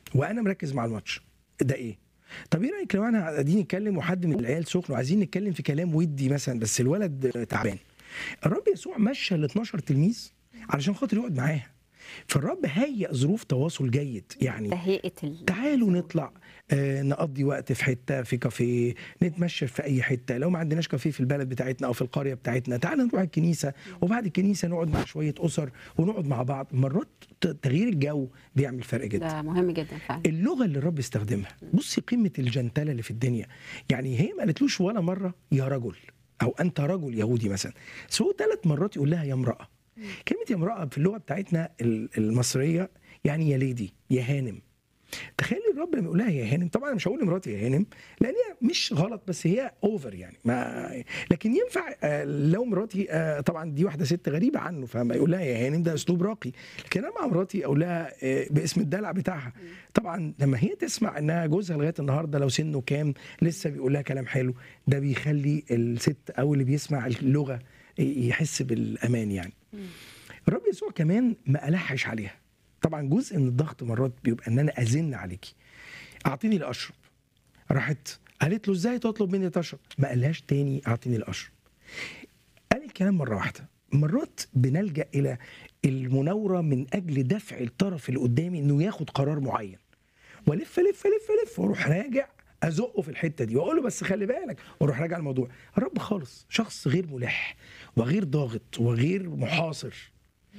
وانا مركز مع الماتش ده ايه طب ايه رايك لو انا قاعدين نتكلم وحد من العيال سخن وعايزين نتكلم في كلام ودي مثلا بس الولد تعبان الرب يسوع مشى ال 12 تلميذ علشان خاطر يقعد معاها فالرب هيئ ظروف تواصل جيد يعني تهيئه ال... تعالوا نطلع آه، نقضي وقت في حته في كافيه نتمشى في اي حته لو ما عندناش كافيه في البلد بتاعتنا او في القريه بتاعتنا تعالوا نروح الكنيسه وبعد الكنيسه نقعد مع شويه اسر ونقعد مع بعض مرات ت- تغيير الجو بيعمل فرق جدا ده مهم جدا فعلا اللغه اللي الرب استخدمها بصي قيمه الجنتله اللي في الدنيا يعني هي ما قالتلوش ولا مره يا رجل او انت رجل يهودي مثلا بس هو ثلاث مرات يقول لها يا امراه كلمه يا امراه في اللغه بتاعتنا ال- المصريه يعني يا ليدي يا هانم تخيلي الرب لما يقول لها يا هانم طبعا أنا مش هقول لمراتي يا هانم لان هي مش غلط بس هي اوفر يعني ما لكن ينفع آه، لو مراتي آه، طبعا دي واحده ست غريبه عنه فما يقول لها يا هانم ده اسلوب راقي لكن انا مع مراتي اقول لها آه، باسم الدلع بتاعها طبعا لما هي تسمع انها جوزها لغايه النهارده لو سنه كام لسه بيقول لها كلام حلو ده بيخلي الست او اللي بيسمع اللغه يحس بالامان يعني الرب يسوع كمان ما ألحش عليها طبعا جزء من الضغط مرات بيبقى ان انا ازن عليكي اعطيني لاشرب راحت قالت له ازاي تطلب مني تشرب ما قالهاش تاني اعطيني لاشرب قال الكلام مره واحده مرات بنلجا الى المناوره من اجل دفع الطرف اللي قدامي انه ياخد قرار معين والف الف الف الف واروح راجع ازقه في الحته دي واقول له بس خلي بالك واروح راجع الموضوع الرب خالص شخص غير ملح وغير ضاغط وغير محاصر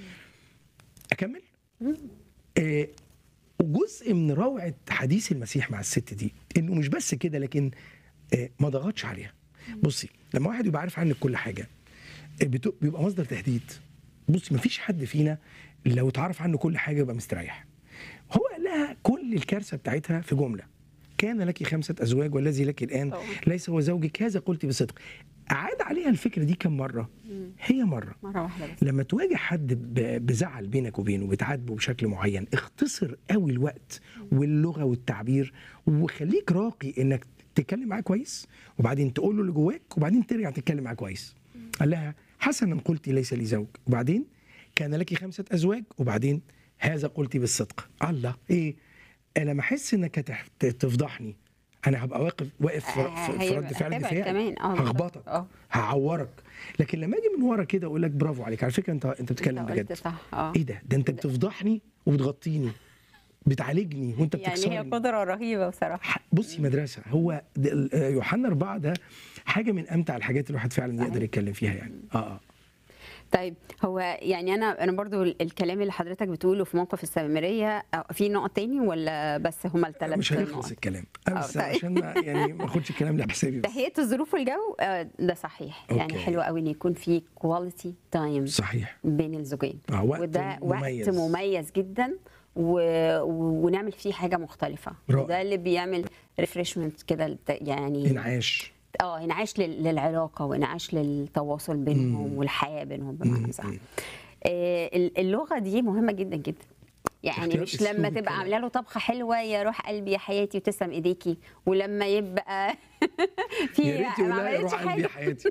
اكمل آه وجزء من روعه حديث المسيح مع الست دي انه مش بس كده لكن آه ما ضغطش عليها بصي لما واحد يبقى عارف عنك كل حاجه آه، بت- بيبقى مصدر تهديد بصي مفيش حد فينا لو اتعرف عنه كل حاجه يبقى مستريح هو قال لها كل الكارثه بتاعتها في جمله كان لك خمسه ازواج والذي لك الان طبعا. ليس هو زوجك هذا قلت بصدق عاد عليها الفكره دي كم مره هي مره مره واحده بس لما تواجه حد ب- بزعل بينك وبينه بتعاتبه بشكل معين اختصر قوي الوقت واللغه والتعبير وخليك راقي انك تتكلم معاه كويس وبعدين تقول له اللي جواك وبعدين ترجع تتكلم معاه كويس قال لها حسنا قلت ليس لي زوج وبعدين كان لك خمسه ازواج وبعدين هذا قلت بالصدق الله ايه انا لما احس انك هتح- تفضحني انا هبقى واقف واقف في في- في رد هيبقى- فعل هتبعد دفاعي كمان اه بالظبط. هخبطك اه هعورك لكن لما اجي من ورا كده اقول لك برافو عليك على فكره انت انت بتتكلم انت بجد قلت صح اه ايه ده ده انت بتفضحني وبتغطيني بتعالجني وانت يعني هي بتكسرني قدره رهيبه بصراحه ح- بصي مدرسه هو ده ال- آه، يوحنا أربعة ده حاجه من امتع الحاجات اللي الواحد فعلا يقدر يتكلم فيها يعني اه اه طيب هو يعني انا انا برضو ال- الكلام اللي حضرتك بتقوله في موقف السامريه آه، في نقط تاني ولا بس هما الثلاث مش هيخلص الكلام أنا آه، بس طيب. عشان ما يعني ما اخدش الكلام لحسابي بس تهيئه الظروف والجو آه، ده صحيح يعني أوكي. حلو قوي ان يكون في كواليتي تايم صحيح بين الزوجين اه وقت وده مميز. وقت مميز جدا و... و... ونعمل فيه حاجه مختلفه رائع. وده اللي بيعمل ريفرشمنت كده الت- يعني انعاش اه انعاش لل... للعلاقه وانعاش للتواصل بينهم والحياه بينهم بمعنى صح آه ال- اللغه دي مهمه جدا جدا يعني اختيار مش أسلوب لما تبقى الكلام. عامله له طبخه حلوه يا روح قلبي يا حياتي وتسلم ايديكي ولما يبقى في يا ريت يقول ما لها عملتش روح قلبي حاجه حياتي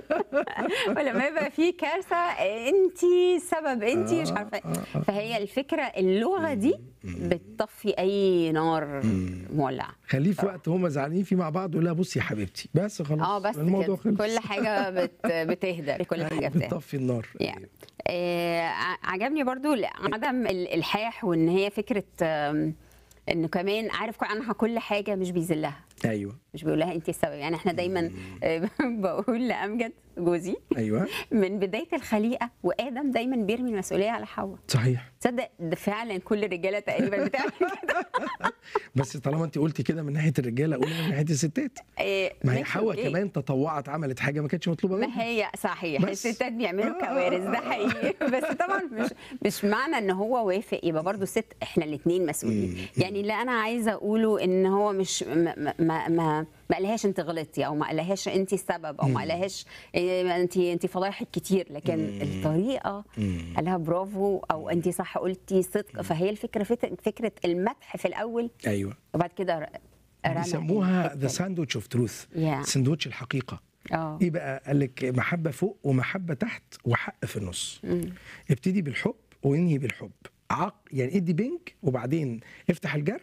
ولما يبقى في كارثه انت السبب انت مش عارفه إيه. فهي الفكره اللغه دي بتطفي اي نار مولعه خليه في وقت هما زعلانين فيه مع بعض يقول لها بصي يا حبيبتي بس خلاص اه بس الموضوع كده خلص كل حاجه بت بتهدى كل أيوة، حاجه بتهدى بتطفي النار يعني آه ع- عجبني برضو ل- عدم ال- الحاح وان هي فكره آم، انه كمان عارف عنها كل حاجه مش بيذلها ايوه مش بيقول لها انت السبب يعني احنا دايما آه، بقول لامجد جوزي ايوه من بدايه الخليقه وادم دايما بيرمي المسؤوليه على حواء صحيح تصدق ده فعلا كل الرجاله تقريبا بتعمل كده بس طالما انت قلتي كده من ناحيه الرجاله قولي من ناحيه الستات آه، ما هي ماشي، حواء أوكي. كمان تطوعت عملت حاجه ما كانتش مطلوبه منها ما هي صحيح بس. الستات بيعملوا آه، كوارث آه، ده آه. حقيقي بس طبعا مش مش معنى ان هو وافق يبقى برضو ست احنا الاثنين مسؤولين يعني اللي انا عايزه اقوله ان هو مش ما ما ما, ما ما قالهاش انت غلطتي او ما قالهاش انت السبب او ما قالهاش إيه، انت انت فضايحك كتير لكن الطريقه قالها برافو او انت صح قلتي صدق فهي الفكره فت- فكره المدح في الاول ايوه وبعد كده ر- رمى بيسموها ذا الحتة. ساندوتش اوف تروث Yeah. سندوتش الحقيقه اه ايه بقى قال لك محبه فوق ومحبه تحت وحق في النص ابتدي بالحب وانهي بالحب عق يعني ادي بنك وبعدين افتح الجرح